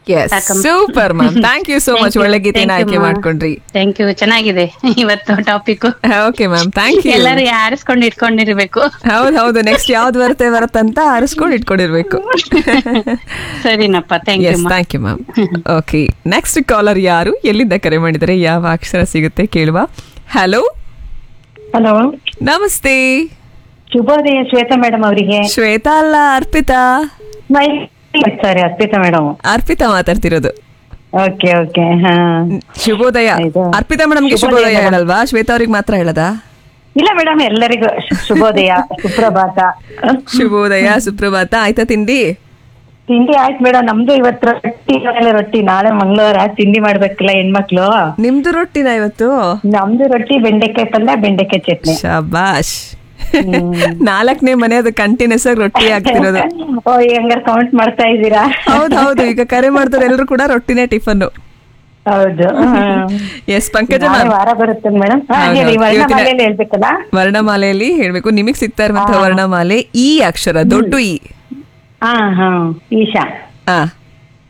S super ma'am thank you so much ಒಳ್ಳೆ ಗೀತೆನ ಆಯ್ಕೆ ಮಾಡ್ಕೊಂಡ್ರಿ ಥ್ಯಾಂಕ್ ಯು ಚೆನ್ನಾಗಿದೆ ಇವತ್ತು topic okay ma'am thank you ಎಲ್ಲರೂ ಆರಿಸ್ಕೊಂಡು ಇಟ್ಕೊಂಡಿರ್ಬೇಕು ಹೌದು ಹೌದು ನೆಕ್ಸ್ಟ್ ಯಾವ್ದು ಬರುತ್ತೆ ಬರುತ್ತಂತ ಅರಿಸ್ಕೊಂಡು ಇಟ್ಕೊಂಡಿರ್ಬೇಕು ಸರಿನಪ್ಪ thank you yes thank you ma'am okay next caller ಯಾರು ಎಲ್ಲಿಂದ ಕರೆ ಮಾಡಿದರೆ ಯಾವ ಅಕ್ಷರ ಸಿಗುತ್ತೆ ಕೇಳುವ ಹಲೋ ಹಲೋ ನಮಸ್ತೆ ಶುಭೋದಯ ಶ್ವೇತಾ ಮೇಡಮ್ ಅವರಿಗೆ ಶ್ವೇತಾ ಅಲ್ಲ ಅರ್ಪಿತಾ ಸಾರಿ ಅರ್ಪಿತಾ ಮೇಡಮ್ ಅರ್ಪಿತಾ ಮಾತಾಡ್ತಿರೋದು ಓಕೆ ಓಕೆ ಹಾ ಶುಭೋದಯ ಇದು- ಅರ್ಪಿತಾ ಮೇಡಮ್ಗೆ ಶುಭೋದಯ ಶುಭೋದಯ madam. ಹೇಳಲ್ವಾ ಶ್ವೇತಾ ಅವ್ರಿಗೆ ಮಾತ್ರ ಹೇಳದಾ ಇಲ್ಲ ಮೇಡಮ್ ಎಲ್ಲರಿಗೂ ಶು- ಶುಭೋದಯ ಸುಪ್ರಭಾತ ಶುಭೋದಯ ಸುಪ್ರಭಾತ ಆಯ್ತಾ ತಿಂಡಿ ತಿಂಡಿ ಆಯ್ತು ಮೇಡಮ್ ನಮ್ದು ಇವತ್ತು ರೊಟ್ಟಿ ನಾಳೆ ರೊಟ್ಟಿ ನಾಳೆ ಮಂಗಳವಾರ ತಿಂಡಿ ಮಾಡ್ಬೇಕಲ್ಲ ಹೆಣ್ಮಕ್ಳು ನಿಮ್ದು ರೊಟ್ಟಿನ ಇವತ್ತು ನಮ್ದು ರೊಟ್ಟಿ ಬೆಂಡೆಕಾಯಿ ಪಲ್ಯ ಬೆಂಡೆಕಾಯಿ ಚಟ್ನಿ ಶಬಾಷ್ ನಾಲ್ಕನೇ ಮನೆ ಅದು ಕಂಟಿನ್ಯೂಸ್ ಆಗಿ ರೊಟ್ಟಿ ಆಗ್ತಿರೋದು ಓ ಹೆಂಗಾರ ಕೌಂಟ್ ಮಾಡ್ತಾ ಇದ್ದೀರಾ ಹೌದು ಹೌದು ಈಗ ಕರೆ ಮಾಡಿದ್ರೆ ಎಲ್ಲರೂ ಕೂಡ ರೊಟ್ಟಿನೇ ಟಿಫನ್ ಹೌದು ಹ್ಮ್. ಎಸ್ ಪಂಕಜ ನಾಳೆ ಮ್ಯಾಮ್ ವಾರ ಬರುತ್ತೆ ಮೇಡಮ್ ಹೌದು, ಹೇಳಿ ಹೌದು. ವರ್ಣಮಾಲೆಯಲ್ಲಿ ಹೇಳ್ಬೇಕಲ್ಲ ವರ್ಣಮಾಲೆಯಲ್ಲಿ ಹೇಳ್ಬೇಕು ನಿಮಗ್ ಸಿಗ್ತಾ ಇರುವಂತಹ ವರ್ಣಮಾಲೆ ಈ ಅಕ್ಷರ ದೊಡ್ಡ ಈ ಹಾ ಹಾ ಈಶಾ ಆ